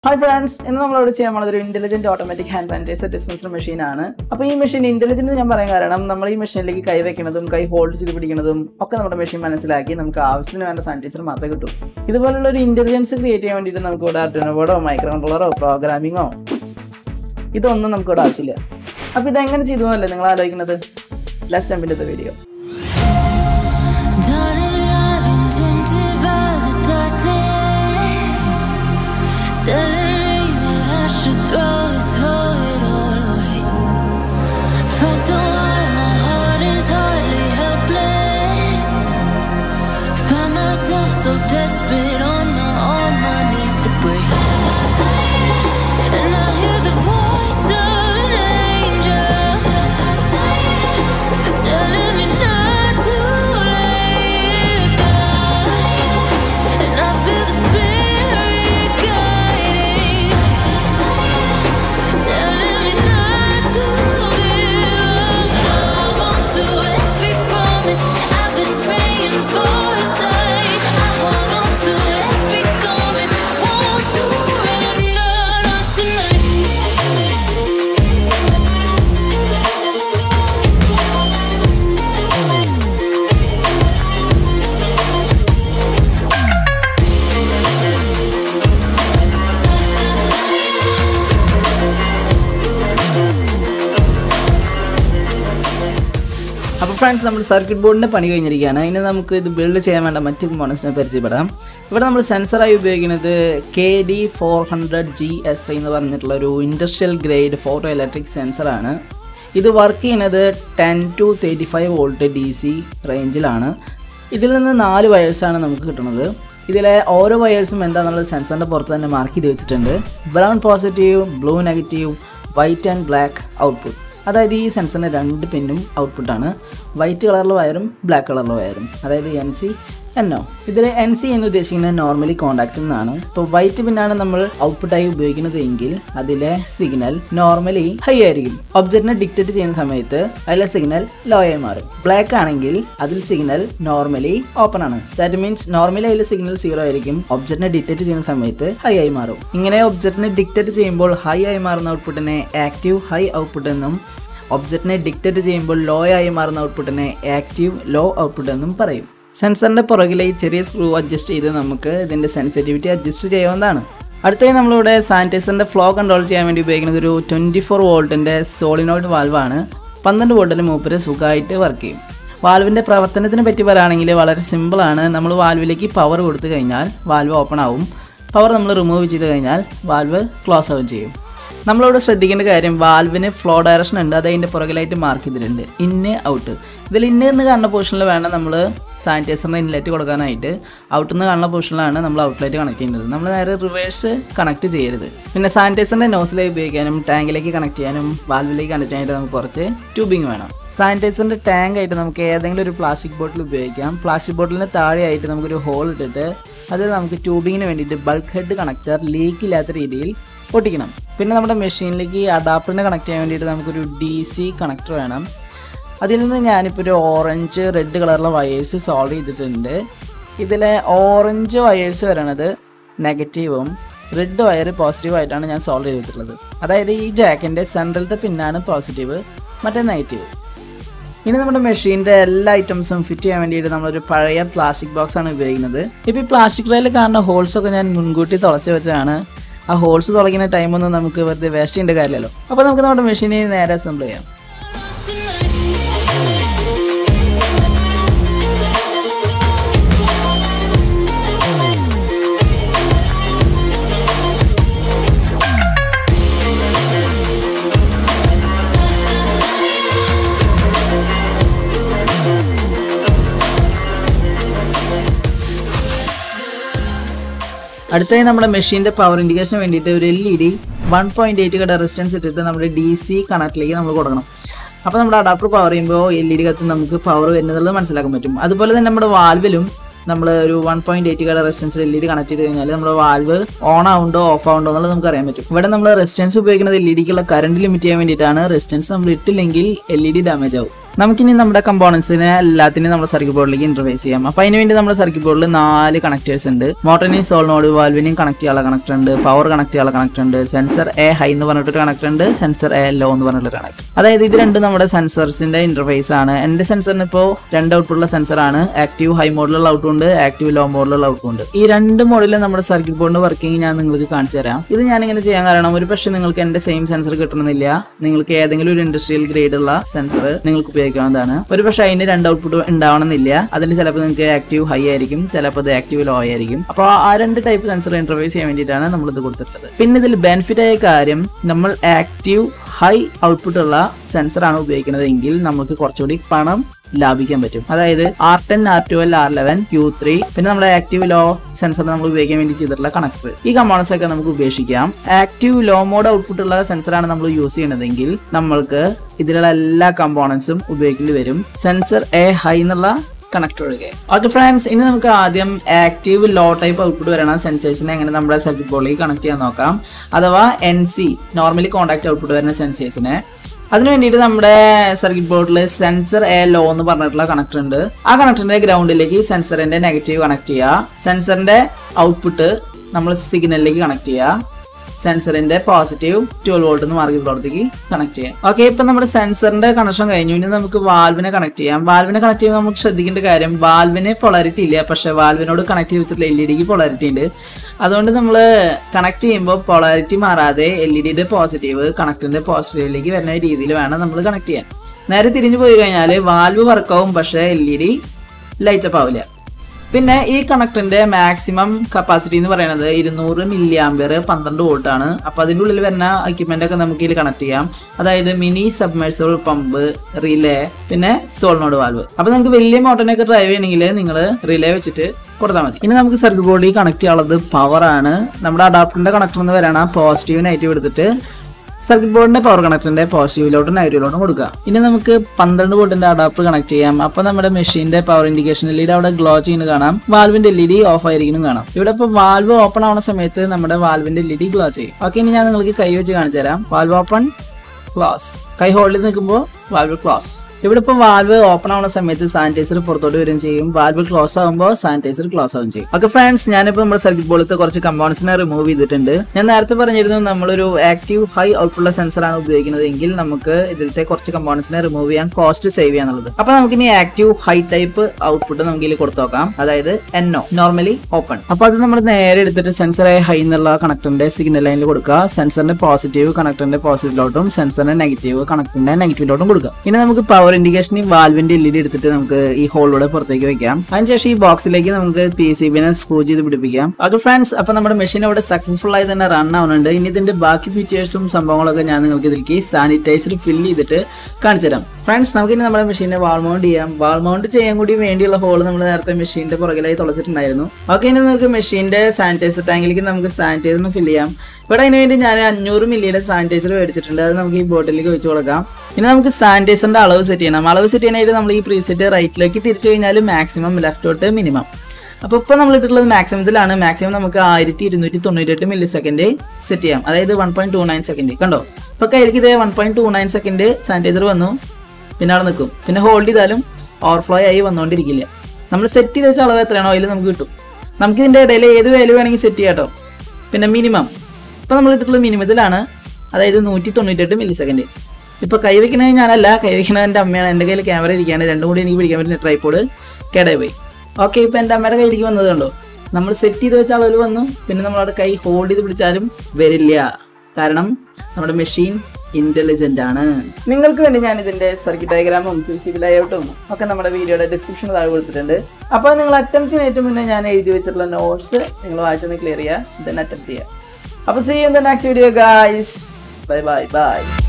Hi friends ഇന്ന് നമ്മളോട് ചെയ്യാൻ പോകുന്നത് ഒരു intelligent automatic hand sanitiser dispenser machine ആണ് അപ്പോൾ ഈ മെഷീൻ ഇന്റലിജന്റ് ഞാൻ പറയാൻ കാരണം നമ്മൾ ഈ മെഷീനിലേക്ക് കൈ വെക്കുന്നതും കൈ ഹോൾഡ് ചെയ്ത് പിടിക്കുന്നതും ഒക്കെ നമ്മുടെ മെഷീൻ മനസ്സിലാക്കി നമുക്ക് ആവശ്യത്തിന് വേണ്ട സാനിറ്റൈസർ മാത്രമേ കിട്ടൂ ഇതുപോലുള്ള ഒരു ഇന്റലിജൻസ് ക്രിയേറ്റ് ചെയ്യാൻ വേണ്ടിയിട്ട് നമുക്ക് ഇവിടെ അർഡിനോബോർഡോ മൈക്രോ കൺട്രോളറോ പ്രോഗ്രാമിങ്ങോ ഇതൊന്നും നമുക്ക് ഇവിടെ ആവശ്യമില്ല അപ്പോൾ ഇതെങ്ങനെ ചെയ്തു എന്നല്ലേ നിങ്ങൾ ആലോചിക്കുന്നത് ലെസ് ജമ്പിൻ്റെ video Darling, I've been tempted by the darkness, telling me that I should throw it, throw it all away. Fight so hard, my heart is hardly helpless. Find myself so desperate on my on my knees to break. And I hear the voice of an angel telling me not to lay down. And I feel the spirit guiding, telling me not to give up. Hold on to every promise I've been praying for at night. I hold on to every garment, won't surrender, not tonight. അപ്പോൾ friends നമ്മൾ circuit ബോർഡിൻ്റെ പണി കഴിഞ്ഞിരിക്കുകയാണ് ഇനി നമുക്ക് ഇത് build ചെയ്യാൻ വേണ്ട മറ്റ് കമ്പോണൻസിനെ പരിചയപ്പെടാം ഇവിടെ നമ്മൾ സെൻസറായി ഉപയോഗിക്കുന്നത് K D four hundred G S എന്ന് പറഞ്ഞിട്ടുള്ള ഒരു ഇൻഡസ്ട്രിയൽ ഗ്രേഡ് ഫോട്ടോ ഇലക്ട്രിക് സെൻസറാണ് ഇത് വർക്ക് ചെയ്യുന്നത് ten to thirty five volt D C റേഞ്ചിലാണ് ഇതിൽ നിന്ന് നാല് വയേഴ്സാണ് നമുക്ക് കിട്ടുന്നത് ഇതിലെ ഓരോ വയേഴ്സും എന്താണെന്നുള്ളത് സെൻസറിൻ്റെ പുറത്ത് തന്നെ മാർക്ക് ചെയ്ത് വെച്ചിട്ടുണ്ട് brown positive blue negative white and black output അതായത് ഈ സെൻസറിന് രണ്ട് പിന്നും ഔട്ട്പുട്ടാണ് വൈറ്റ് കളറിലെ വയറും ബ്ലാക്ക് കളറിലെ വയറും അതായത് എൻ സി എൻ ഒ ഇതിൽ എൻ സി എന്ന് ഉദ്ദേശിക്കുന്നത് നോർമലി കോണ്ടാക്ട് എന്നാണ് ഇപ്പോൾ വൈറ്റ് പിന്നാണ് നമ്മൾ ഔട്ട്പുട്ടായി ഉപയോഗിക്കുന്നത് എങ്കിൽ അതിലെ സിഗ്നൽ നോർമലി ഹൈ ആയിരിക്കും ഒബ്ജക്റ്റിനെ ഡിക്റ്റേറ്റ് ചെയ്യുന്ന സമയത്ത് അതിലെ സിഗ്നൽ ലോ ആയി മാറും ബ്ലാക്ക് ആണെങ്കിൽ അതിൽ സിഗ്നൽ നോർമലി ഓപ്പൺ ആണ് ദാറ്റ് മീൻസ് നോർമലി അതിൽ സിഗ്നൽ സീറോ ആയിരിക്കും ഒബ്ജക്റ്റിനെ ഡിക്റ്റേറ്റ് ചെയ്യുന്ന സമയത്ത് ഹൈ ആയി മാറും ഇങ്ങനെ ഒബ്ജക്റ്റിനെ ഡിക്റ്റേറ്റ് ചെയ്യുമ്പോൾ ഹൈ ആയി മാറുന്ന ഔട്ട്പുട്ടിനെ ആക്റ്റീവ് ഹൈ ഔട്ട്പുട്ട് എന്നും ഒബ്ജക്റ്റിനെ ഡിക്റ്റേറ്റ് ചെയ്യുമ്പോൾ ലോ ആയി മാറുന്ന ഔട്ട്പുട്ടിനെ ആക്റ്റീവ് ലോ ഔട്ട്പുട്ട് എന്നും പറയും സെൻസറിൻ്റെ പുറകിലെ ഈ ചെറിയ സ്ക്രൂ അഡ്ജസ്റ്റ് ചെയ്ത് നമുക്ക് ഇതിൻ്റെ സെൻസിറ്റിവിറ്റി അഡ്ജസ്റ്റ് ചെയ്യാവുന്നതാണ് അടുത്തായി നമ്മളിവിടെ സാനിറ്റൈസറിൻ്റെ ഫ്ലോ കൺട്രോൾ ചെയ്യാൻ വേണ്ടി ഉപയോഗിക്കുന്നത് ഒരു ട്വൻറ്റി ഫോർ വോൾട്ടിൻ്റെ സോളിനോയിഡ് വാൽവാണ് പന്ത്രണ്ട് വോൾട്ടിന് മൂപ്പര് സുഖമായിട്ട് വർക്ക് ചെയ്യും വാൽവിൻ്റെ പ്രവർത്തനത്തിനെ പറ്റി പറയുകയാണെങ്കിൽ വളരെ സിമ്പിളാണ് നമ്മൾ വാൽവിലേക്ക് പവർ കൊടുത്തു കഴിഞ്ഞാൽ വാൽവ് ഓപ്പൺ ആവും പവർ നമ്മൾ റിമൂവ് ചെയ്ത് കഴിഞ്ഞാൽ വാൽവ് ക്ലോസ് ആവുകയും ചെയ്യും നമ്മളിവിടെ ശ്രദ്ധിക്കേണ്ട കാര്യം വാൽവിന് ഫ്ലോ ഡയറക്ഷൻ ഉണ്ട് അത് അതിൻ്റെ പുറകിലായിട്ട് മാർക്ക് ചെയ്തിട്ടുണ്ട് ഇന്ന് ഔട്ട് ഇതിൽ ഇന്ന് എന്ന് കാണുന്ന പൊസിഷനിൽ വേണം നമ്മൾ സാനിറ്റൈസറിന് ഇൻലെറ്റ് കൊടുക്കാനായിട്ട് ഔട്ട് നിന്ന് കാണുന്ന പൊസിഷനിലാണ് നമ്മൾ ഔട്ട്ലെറ്റ് കണക്ട് ചെയ്യുന്നത് നമ്മൾ നേരെ റിവേഴ്സ് കണക്ട് ചെയ്യരുത് പിന്നെ സാനിറ്റൈസറിൻ്റെ നോസിലേക്ക് ഉപയോഗിക്കാനും ടാങ്കിലേക്ക് കണക്ട് ചെയ്യാനും വാൽവിലേക്ക് കണക്ട് ചെയ്യാനായിട്ട് നമുക്ക് കുറച്ച് ട്യൂബിങ് വേണം സാനിറ്റൈസറിൻ്റെ ടാങ്ക് ആയിട്ട് നമുക്ക് ഏതെങ്കിലും ഒരു പ്ലാസ്റ്റിക് ബോട്ടിൽ ഉപയോഗിക്കാം പ്ലാസ്റ്റിക് ബോട്ടിലിന് താഴെയായിട്ട് നമുക്കൊരു ഹോൾ ഇട്ടിട്ട് അതിൽ നമുക്ക് ട്യൂബിങ്ങിന് വേണ്ടിയിട്ട് ബൾക്ക് ഹെഡ് കണക്ടർ ലീക്ക് ഇല്ലാത്ത രീതിയിൽ ഒട്ടിക്കണം പിന്നെ നമ്മുടെ മെഷീനിലേക്ക് അഡാപ്റ്ററിനെ കണക്ട് ചെയ്യാൻ വേണ്ടിയിട്ട് നമുക്കൊരു ഡി സി കണക്ടർ വേണം അതിൽ നിന്ന് ഞാനിപ്പോൾ ഒരു ഓറഞ്ച് റെഡ് കളറിലെ വയേഴ്സ് സോൾവ് ചെയ്തിട്ടുണ്ട് ഇതിലെ ഓറഞ്ച് വയേഴ്സ് വരണത് നെഗറ്റീവും റെഡ് വയർ പോസിറ്റീവ് ആയിട്ടാണ് ഞാൻ സോൾവ് ചെയ്തിട്ടുള്ളത് അതായത് ഈ ജാക്കിൻ്റെ സെൻട്രലത്തെ പിന്നാണ് പോസിറ്റീവ് മറ്റേ നെഗറ്റീവ് ഇനി നമ്മുടെ മെഷീൻ്റെ എല്ലാ ഐറ്റംസും ഫിറ്റ് ചെയ്യാൻ വേണ്ടിയിട്ട് നമ്മളൊരു പഴയ പ്ലാസ്റ്റിക് ബോക്സ് ആണ് ഉപയോഗിക്കുന്നത് ഇപ്പോൾ ഈ പ്ലാസ്റ്റിക് റേയിൽ കാണുന്ന ഹോൾസ് ഒക്കെ ഞാൻ മുൻകൂട്ടി തുളച്ച് വെച്ചതാണ് ആ ഹോൾസ് തുളയ്ക്കുന്ന ടൈമൊന്നും നമുക്ക് വെറുതെ വേസ്റ്റ് ചെയ്യേണ്ട കാര്യമല്ലോ അപ്പോൾ നമുക്ക് നമ്മുടെ മെഷീനെ നേരെ അസംബിൾ ചെയ്യാം അടുത്തായി നമ്മുടെ മെഷീൻ്റെ പവർ ഇൻഡിക്കേഷന് വേണ്ടിയിട്ട് ഒരു L E D one point eight കട റെസിസ്റ്റൻസ് ഇട്ടിട്ട് നമ്മുടെ ഡി സി കണക്റ്റിലേക്ക് നമ്മൾ കൊടുക്കണം അപ്പോൾ നമ്മുടെ അഡാപ്റ്റർ പവർ ചെയ്യുമ്പോൾ എൽ ഇ ഡി കത്ത് നമുക്ക് പവർ വരുന്നുള്ളത് മനസ്സിലാക്കാൻ പറ്റും അതുപോലെ തന്നെ നമ്മുടെ വാൽവിലും നമ്മൾ ഒരു വൺ പോയിന്റ് എയ്റ്റ് കട resistance L E D connect ചെയ്ത് കഴിഞ്ഞാൽ നമ്മുടെ വാൽവ് ഓൺ ആവുണ്ടോ ഓഫ് ആവുണ്ടോ എന്നുള്ളത് നമുക്ക് അറിയാൻ പറ്റും ഇവിടെ നമ്മൾ റെസിസ്റ്റൻസ് ഉപയോഗിക്കുന്നത് എൽ ഇ ഡിക്കുള്ള കറണ്ട് ലിമിറ്റ് ചെയ്യാൻ വേണ്ടിയിട്ടാണ് റെസിസ്റ്റൻസ് നമ്മൾ ഇട്ടില്ലെങ്കിൽ എൽ ഇ ഡി ഡാമേജ് ആവും നമുക്കിനി നമ്മുടെ കമ്പോണൻസിനെ എല്ലാത്തിനും നമ്മുടെ സർക്യൂട്ട് ബോർഡിലേക്ക് ഇന്റർഫേസ് ചെയ്യാം അപ്പോൾ അതിന് വേണ്ടി നമ്മുടെ സർക്യൂട്ട് ബോർഡിൽ നാല് കണക്ടേഴ്സ് ഉണ്ട് മോട്ടറിനെയും സോളിനോട് വാൽവിനെയും കണക്ട് ചെയ്യാനുള്ള കണക്ടർ ഉണ്ട് പവർ കണക്ട് ചെയ്യാനുള്ള കണക്ടർ ഉണ്ട് സെൻസർ എ ഹൈ എന്ന് പറഞ്ഞിട്ടൊരു കണക്ടർ ഉണ്ട് സെൻസർ എ ലോ എന്ന് പറഞ്ഞിട്ടൊരു കണക്ടർ അതായത് ഇത് രണ്ട് നമ്മുടെ സെൻസർസിന്റെ ഇന്റർഫേസ് ആണ് എന്റെ സെൻസറിന് ഇപ്പോൾ രണ്ട് ഔട്ട്പുട്ടുള്ള സെൻസർ ആണ് ആക്റ്റീവ് ഹൈ മോഡിലുള്ള ഔട്ടും ഉണ്ട് ആക്റ്റീവ് ലോ മോഡിലുള്ള ഔട്ടും ഉണ്ട് ഈ രണ്ട് മോഡിലും നമ്മുടെ സർക്യൂട്ട് ബോർഡിന്റെ വർക്കിംഗ് ഞാൻ നിങ്ങൾക്ക് കാണിച്ചു തരാം ഇത് ഞാൻ ഇങ്ങനെ ചെയ്യാൻ കാരണം ഒരു പക്ഷേ നിങ്ങൾക്ക് എന്റെ സെയിം സെൻസർ കിട്ടണമെന്നില്ല നിങ്ങൾക്ക് ഏതെങ്കിലും ഒരു ഇൻഡസ്ട്രിയൽ ഗ്രേഡ് ഉള്ള സെൻസർ നിങ്ങൾക്ക് ഉപയോഗിക്കാവുന്നതാണ് ഒരു പക്ഷേ അതിന് രണ്ട് ഔട്ട്പുട്ട് ഉണ്ടാവണമെന്നില്ല അതിന് ചിലപ്പോൾ നിങ്ങൾക്ക് ആക്റ്റീവ് ഹൈ ആയിരിക്കും ചിലപ്പോൾ അത് ആക്റ്റീവ് ലോ ആയിരിക്കും അപ്പോൾ ആ രണ്ട് ടൈപ്പ് സെൻസർ ഇന്റർഫേസ് ചെയ്യാൻ വേണ്ടിയിട്ടാണ് നമ്മൾ ഇത് കൊടുത്തിട്ടുള്ളത് പിന്നെ ഇതിൽ ബെനിഫിറ്റ് ആയ കാര്യം നമ്മൾ ആക്റ്റീവ് ഹൈ ഔട്ട്പുട്ട് ഉള്ള സെൻസർ ആണ് ഉപയോഗിക്കുന്നത് എങ്കിൽ നമുക്ക് കുറച്ചുകൂടി പണം ലാഭിക്കാൻ പറ്റും അതായത് R ten R twelve R eleven Q three പിന്നെ നമ്മുടെ ആക്റ്റീവ് ലോ സെൻസർ നമ്മൾ ഉപയോഗിക്കാൻ വേണ്ടി ചെയ്തിട്ടുള്ള കണക്ടർ ഈ കമ്പോണൻസ് ഒക്കെ നമുക്ക് ഉപേക്ഷിക്കാം ആക്റ്റീവ് ലോ മോഡ് ഔട്ട്പുട്ട് ഉള്ള സെൻസറാണ് നമ്മൾ യൂസ് ചെയ്യണതെങ്കിൽ നമ്മൾക്ക് ഇതിലുള്ള എല്ലാ കമ്പോണൻസും ഉപയോഗിക്കേണ്ടി വരും സെൻസർ എ ഹൈ എന്നുള്ള കണക്ടർ ഒഴികെ ഓക്കെ ഫ്രണ്ട്സ് ഇനി നമുക്ക് ആദ്യം ആക്റ്റീവ് ലോ ടൈപ്പ് ഔട്ട്പുട്ട് വരണ സെൻസേഴ്സിനെ എങ്ങനെ നമ്മുടെ സർക്യൂട്ട് ബോർഡിലേക്ക് കണക്ട് ചെയ്യാൻ നോക്കാം അഥവാ N C normally contact output വരുന്ന സെൻസേഴ്സിനെ അതിന് വേണ്ടിയിട്ട് നമ്മുടെ സർക്യൂട്ട് ബോർഡിൽ സെൻസർ എ ലോ എന്ന് പറഞ്ഞിട്ടുള്ള കണക്ടർ ഉണ്ട് ആ കണക്ടറിന്റെ ഗ്രൗണ്ടിലേക്ക് സെൻസറിന്റെ നെഗറ്റീവ് കണക്ട് ചെയ്യുക സെൻസറിന്റെ ഔട്ട്പുട്ട് നമ്മൾ സിഗ്നലിലേക്ക് കണക്ട് ചെയ്യുക സെൻസറിന്റെ പോസിറ്റീവ് ട്വൽവ് വോൾട്ട് എന്ന് മാർഗി പ്രവർത്തിക്ക് കണക്ട് ചെയ്യാം ഓക്കെ ഇപ്പൊ നമ്മുടെ സെൻസറിന്റെ കണക്ഷൻ കഴിഞ്ഞു ഇനി നമുക്ക് വാൽവിനെ കണക്ട് ചെയ്യാം വാൽവിനെ കണക്ട് ചെയ്യുമ്പോൾ നമുക്ക് ശ്രദ്ധിക്കേണ്ട കാര്യം വാൽവിന് പൊളാരിറ്റി ഇല്ല പക്ഷെ വാൽവിനോട് കണക്ട് ചെയ്തിട്ടുള്ള എൽ ഇ ഡിക്ക് പൊളാരിറ്റി ഉണ്ട് അതുകൊണ്ട് നമ്മൾ കണക്ട് ചെയ്യുമ്പോൾ പൊളാരിറ്റി മാറാതെ എൽ ഇ ഡിയുടെ പോസിറ്റീവ് കണക്ടറിന്റെ പോസിറ്റീവിലേക്ക് വരുന്ന രീതിയിൽ വേണം നമ്മൾ കണക്ട് ചെയ്യാൻ നേരെ തിരിഞ്ഞു പോയി കഴിഞ്ഞാൽ വാൽവ് വർക്കാവും പക്ഷേ എൽ ഇ ഡി ലൈറ്റപ്പ് ആവില്ല പിന്നെ ഈ കണക്ടറിന്റെ മാക്സിമം കപ്പാസിറ്റി എന്ന് പറയുന്നത് ഇരുന്നൂറ് മില്ലി ആംബിയർ പന്ത്രണ്ട് വോൾട്ട് ആണ് അപ്പൊ അതിൻ്റെ ഉള്ളിൽ വരുന്ന എക്യുപ്മെന്റ് ഒക്കെ നമുക്ക് ഇതിൽ കണക്ട് ചെയ്യാം അതായത് മിനി സബ്മേഴ്സിബിൾ പമ്പ് റിലേ പിന്നെ സോൾനോഡ് വാൽവ് അപ്പൊ നമുക്ക് വലിയ മോട്ടറിനൊക്കെ ഡ്രൈവ് ചെയ്യണമെങ്കിൽ നിങ്ങൾ റിലേ വെച്ചിട്ട് കൊടുത്താൽ മതി ഇനി നമുക്ക് സർക്യൂട്ട് ബോർഡിൽ കണക്ട് ചെയ്യാനുള്ളത് പവർ ആണ് നമ്മുടെ അഡാപ്റ്ററിന്റെ കണക്ടർ എന്ന് വരാണ് പോസിറ്റീവ് നെഗറ്റീവ് എടുത്തിട്ട് സർക്യൂട്ട് ബോർഡിന്റെ പവർ കണക്ടറിന്റെ പോസിറ്റീവിലോട്ടും നെഗറ്റീവിലോട്ടും കൊടുക്കുക ഇനി നമുക്ക് പന്ത്രണ്ട് വോൾട്ടിന്റെ അഡാപ്റ്റർ കണക്ട് ചെയ്യാം അപ്പൊ നമ്മുടെ മെഷീന്റെ പവർ ഇൻഡിക്കേഷൻ എൽ അവിടെ ഗ്ലോ ചെയ്യുന്നത് കാണാം വാൽവിന്റെ എൽ ഇ ഡി ഓഫ് ആയിരിക്കും കാണാം ഇവിടെ ഇപ്പൊ വാൽവ് ഓപ്പൺ ആവുന്ന സമയത്ത് നമ്മുടെ വാൽവിന്റെ എൽ ഇ ഡി ഗ്ലോ ചെയ്യും ഓക്കെ ഇനി ഞാൻ നിങ്ങൾക്ക് കൈ വെച്ച് കാണിച്ചു തരാം വാൽവ് ഓപ്പൺ ക്ലോസ് കൈ ഹോൾഡിൽ നിൽക്കുമ്പോൾ വാൽവ് ക്ലോസ് ഇവിടെ ഇപ്പോൾ വാൽവ് ഓപ്പൺ ആവുന്ന സമയത്ത് സാനിറ്റൈസർ പുറത്തോട്ട് വരികയും ചെയ്യും വാൽവ് ക്ലോസ് ആകുമ്പോൾ സാനിറ്റൈസർ ക്ലോസ് ആവുകയും ചെയ്യും ഓക്കെ ഫ്രണ്ട്സ് ഞാനിപ്പോൾ നമ്മുടെ സർക്യൂട്ട് ബോളത്തെ കുറച്ച് കമ്പോണൻസിനെ റിമൂവ് ചെയ്തിട്ടുണ്ട് ഞാൻ നേരത്തെ പറഞ്ഞിരുന്നു നമ്മളൊരു ആക്റ്റീവ് ഹൈ ഔട്ട്പുള്ള സെൻസറാണ് ഉപയോഗിക്കുന്നത് എങ്കിൽ നമുക്ക് ഇതിലത്തെ കുറച്ച് കമ്പോണൻസിനെ റിമൂവ് ചെയ്യാൻ കോസ്റ്റ് സേവ് ചെയ്യാന്നുള്ളത് അപ്പോൾ നമുക്ക് ഇനി ആക്റ്റീവ് ഹൈ ടൈപ്പ് ഔട്ട്പുട്ട് നമുക്ക് ഇതിൽ കൊടുത്തു നോക്കാം അതായത് എൻഒ നോർമലി ഓപ്പൺ അപ്പോൾ അത് നമ്മൾ നേരെ എടുത്തിട്ട് സെൻസർ ഹൈ എന്നുള്ള കണക്ടറിന്റെ സിഗ്നൽ ലൈനിൽ കൊടുക്കുക സെൻസറിന്റെ പോസിറ്റീവ് കണക്ടറിന്റെ പോസിറ്റീവിലോട്ടും സെൻസറിന്റെ നെഗറ്റീവ് കണക്ടറിന്റെ നെഗറ്റീവിലോട്ടും കൊടുക്കുക ഇനി നമുക്ക് പവർ ഇൻഡിക്കേഷൻ വാൽവിന്റെ എൽ ഇ ഡി എടുത്തിട്ട് നമുക്ക് ഈ ഹോളിലൂടെ പുറത്തേക്ക് വെക്കാം അതിനുശേഷം ഈ ബോക്സിലേക്ക് നമുക്ക് പി സി ബിനെ സ്ക്രൂ ചെയ്ത് പിടിപ്പിക്കാം ഓക്കെ ഫ്രണ്ട്സ് അപ്പൊ നമ്മുടെ മെഷീൻ ഇവിടെ സക്സസ്ഫുൾ ആയി തന്നെ റൺ ആവുന്നുണ്ട് ഇനി ഇതിന്റെ ബാക്കി ഫീച്ചേഴ്സും സംഭവങ്ങളൊക്കെ ഞാൻ നിങ്ങൾക്ക് ഇതിലേക്ക് സാനിറ്റൈസർ ഫില്ല് ചെയ്തിട്ട് കാണിച്ചു തരാം ഫ്രണ്ട്സ് നമുക്കിനി നമ്മുടെ മെഷീനെ വാൾ മൗണ്ട് ചെയ്യാം വാൾ മൗണ്ട് ചെയ്യാൻ കൂടി വേണ്ടിയുള്ള ഹോൾ നമ്മൾ നേരത്തെ മെഷീന്റെ പുറകിലായി തുളച്ചിട്ടുണ്ടായിരുന്നു ഓക്കെ ഇനി നമുക്ക് മെഷീന്റെ സാനിറ്റൈസർ ടാങ്കിലേക്ക് നമുക്ക് സാനിറ്റൈസറിന് ഫില്ല് ചെയ്യാം ഇവിടെ അതിന് വേണ്ടി ഞാൻ അഞ്ഞൂറ് മില്ലിയുടെ സാനിറ്റൈസർ മേടിച്ചിട്ടുണ്ട് അത് നമുക്ക് ഈ ബോട്ടിലേക്ക് വെച്ച് കൊടുക്കാം ഇനി നമുക്ക് സാനിറ്റൈസറിന്റെ അളവ് സെറ്റ് ചെയ്യണം അളവ് സെറ്റ് ചെയ്യാനായിട്ട് നമ്മൾ ഈ പ്രീസെറ്റ് റൈറ്റിലേക്ക് തിരിച്ചു കഴിഞ്ഞാൽ മാക്സിമം ലെഫ്റ്റോട്ട് മിനിമം അപ്പോൾ ഇപ്പോൾ നമ്മൾ ഇട്ടിട്ടുള്ളത് മാക്സിമത്തിലാണ് മാക്സിമം നമുക്ക് ആയിരത്തി ഇരുന്നൂറ്റി തൊണ്ണൂറ്റെട്ട് മില്ലി സെക്കൻഡ് സെറ്റ് ചെയ്യാം അതായത് one point two nine second കണ്ടോ ഇപ്പോൾ കയ്യിലേക്ക് ഇതേ one point two nine second sanitiser വന്നു പിന്നെ അവിടെ നിൽക്കും പിന്നെ ഹോൾഡ് ചെയ്താലും ഓവർഫ്ലോ ആയി വന്നുകൊണ്ടിരിക്കില്ല നമ്മൾ സെറ്റ് ചെയ്ത് വെച്ച അളവ് എത്രയാണോ അതിൽ നമുക്ക് കിട്ടും നമുക്ക് ഇതിൻ്റെ ഇടയിൽ ഏത് വാല്യൂ വേണമെങ്കിൽ സെറ്റ് ചെയ്യാം കേട്ടോ പിന്നെ മിനിമം ഇപ്പോൾ നമ്മൾ ഇട്ടിട്ടുള്ളത് മിനിമത്തിലാണ് അതായത് നൂറ്റി തൊണ്ണൂറ്റെട്ട് മില്ലി സെക്കൻഡ് ഇപ്പോൾ കൈ വെക്കണത് ഞാനല്ല കൈ വെക്കണത് എൻ്റെ അമ്മയാണ് എൻ്റെ കയ്യിൽ ക്യാമറ ഇരിക്കുകയാണ് രണ്ടും കൂടി എനിക്ക് പിടിക്കാൻ പറ്റുന്ന ട്രൈപ്പോഡ് കേടായി പോയി ഓക്കെ ഇപ്പോൾ എൻ്റെ അമ്മയുടെ കയ്യിലേക്ക് വന്നത് കണ്ടോ നമ്മൾ സെറ്റ് ചെയ്ത് വെച്ച അളവിൽ വന്നു പിന്നെ നമ്മളവിടെ കൈ ഹോൾഡ് ചെയ്ത് പിടിച്ചാലും വരില്ല കാരണം നമ്മുടെ മെഷീൻ ഇന്റലിജന്റ് ആണ് നിങ്ങൾക്ക് വേണ്ടി ഞാൻ ഇതിന്റെ സർക്യൂട്ട് ഡയഗ്രാമും പി സി ബി ലൈഔട്ടും ഒക്കെ നമ്മുടെ വീഡിയോയുടെ ഡിസ്ക്രിപ്ഷൻ താഴെ കൊടുത്തിട്ടുണ്ട് അപ്പോൾ നിങ്ങൾ അറ്റംപ്റ്റിന് ഏറ്റവും മുന്നേ ഞാൻ എഴുതി വെച്ചിട്ടുള്ള നോട്ട്സ് നിങ്ങൾ വായിച്ചൊന്ന് ക്ലിയർ ചെയ്യുക ദെൻ അറ്റംപ്റ്റ് ചെയ്യുക അപ്പോൾ see in the next video guys bye bye by